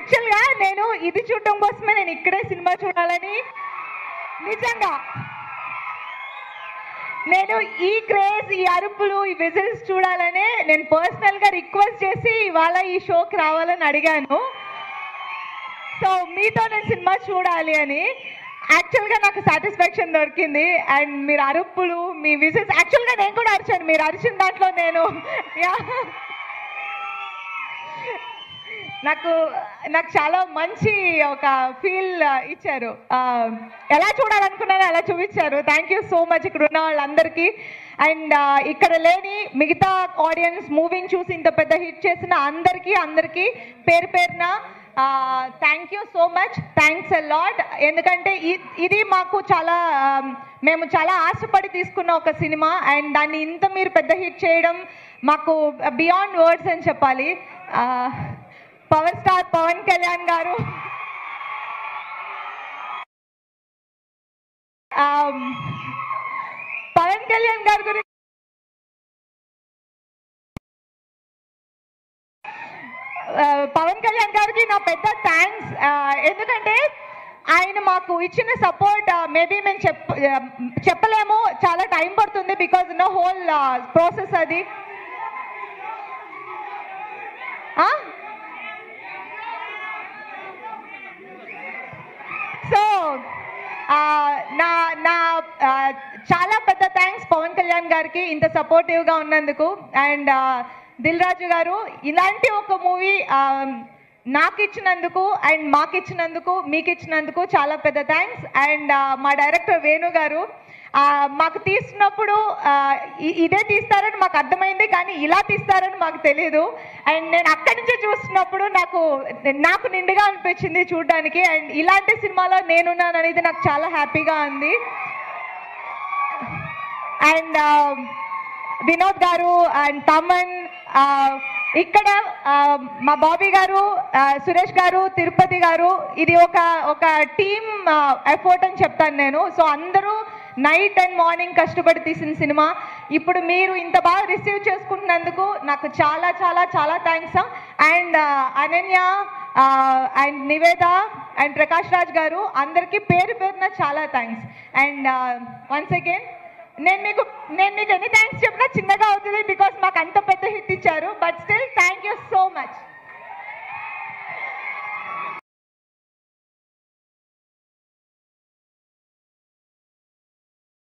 యాక్చువల్గా నేను ఇది చూడటం కోసమే నేను ఇక్కడే సినిమా చూడాలని నిజంగా నేను ఈ క్రేజ్ ఈ అరుపులు ఈ విజిల్స్ చూడాలనే నేను పర్సనల్గా రిక్వెస్ట్ చేసి ఇవాళ ఈ షోకి రావాలని అడిగాను సో మీతో నేను సినిమా చూడాలి అని యాక్చువల్గా నాకు సాటిస్ఫాక్షన్ దొరికింది అండ్ మీరు అరుపులు మీ విజిల్స్ యాక్చువల్గా నేను కూడా అరిచాను మీరు అరిచిన దాంట్లో నేను Yeah. నాకు నాకు చాలా మంచి ఒక ఫీల్ ఇచ్చారు ఆ, ఎలా చూడాలనుకున్నానో అలా చూపించారు థ్యాంక్ యూ సో మచ్ ఇక్కడ ఉన్న వాళ్ళందరికీ అండ్ ఇక్కడ లేని మిగతా ఆడియన్స్ మూవీని చూసి ఇంత పెద్ద హిట్ చేసిన అందరికీ అందరికీ పేరు పేరున thank you so much thanks a lot ఎందుకంటే ఇ- ఇది మాకు చాలా ఆ, మేము చాలా ఆశపడి తీసుకున్న ఒక సినిమా అండ్ దాన్ని ఇంత మీరు పెద్ద హిట్ చేయడం మాకు బియాండ్ వర్డ్స్ అని చెప్పాలి ఆ, పవర్ స్టార్ పవన్ కళ్యాణ్ గారు ఆమ్, పవన్ కళ్యాణ్ గారి గురించి ఆ, పవన్ కళ్యాణ్ గారికి నా పెద్ద థ్యాంక్స్ ఎందుకంటే ఆయన మాకు ఇచ్చిన సపోర్ట్ మేబీ మేము చెప్ ఆ, చెప్పలేము చాలా టైం పడుతుంది బికాజ్ నో హోల్ ప్రాసెస్ అది ఆ? సో ఆ, నా నా ఆ, చాలా పెద్ద థ్యాంక్స్ పవన్ కళ్యాణ్ గారికి ఇంత సపోర్టివ్గా ఉన్నందుకు అండ్ దిల్ రాజు గారు ఇలాంటి ఒక మూవీ నాకు ఇచ్చినందుకు అండ్ మాకు ఇచ్చినందుకు మీకు ఇచ్చినందుకు చాలా పెద్ద థ్యాంక్స్ అండ్ మా డైరెక్టర్ వేణు గారు ఆ, మాకు తీస్తున్నప్పుడు ఆ, ఇ- ఇదే తీస్తారని మాకు అర్థమైంది కానీ ఇలా తీస్తారని మాకు తెలియదు అండ్ నేను అక్కడి నుంచి చూస్తున్నప్పుడు నాకు నాకు నిండుగా అనిపించింది చూడడానికి అండ్ ఇలాంటి సినిమాలో నేనున్నాను అనేది నాకు చాలా హ్యాపీగా ఉంది అండ్ వినోద్ గారు అండ్ తమన్ ఆ, ఇక్కడ ఆ, మా బాబీ గారు ఆ, సురేష్ గారు తిరుపతి గారు ఇది ఒక ఒక టీమ్ ఎఫర్ట్ అని చెప్తాను నేను సో అందరూ నైట్ అండ్ మార్నింగ్ కష్టపడి తీసిన సినిమా ఇప్పుడు మీరు ఇంత బాగా రిసీవ్ చేసుకుంటున్నందుకు నాకు చాలా చాలా చాలా thanks and Ananya and Niveda and Prakash Raj garu అందరికీ పేరు పేరున చాలా థ్యాంక్స్ అండ్ వన్స్ అగైన్ నేను మీకు నేను మీకు ఎన్ని థ్యాంక్స్ చెప్పినా చిన్నగా అవుతుంది బికాస్ మాకు అంత పెద్ద హిట్ ఇచ్చారు బట్ స్టిల్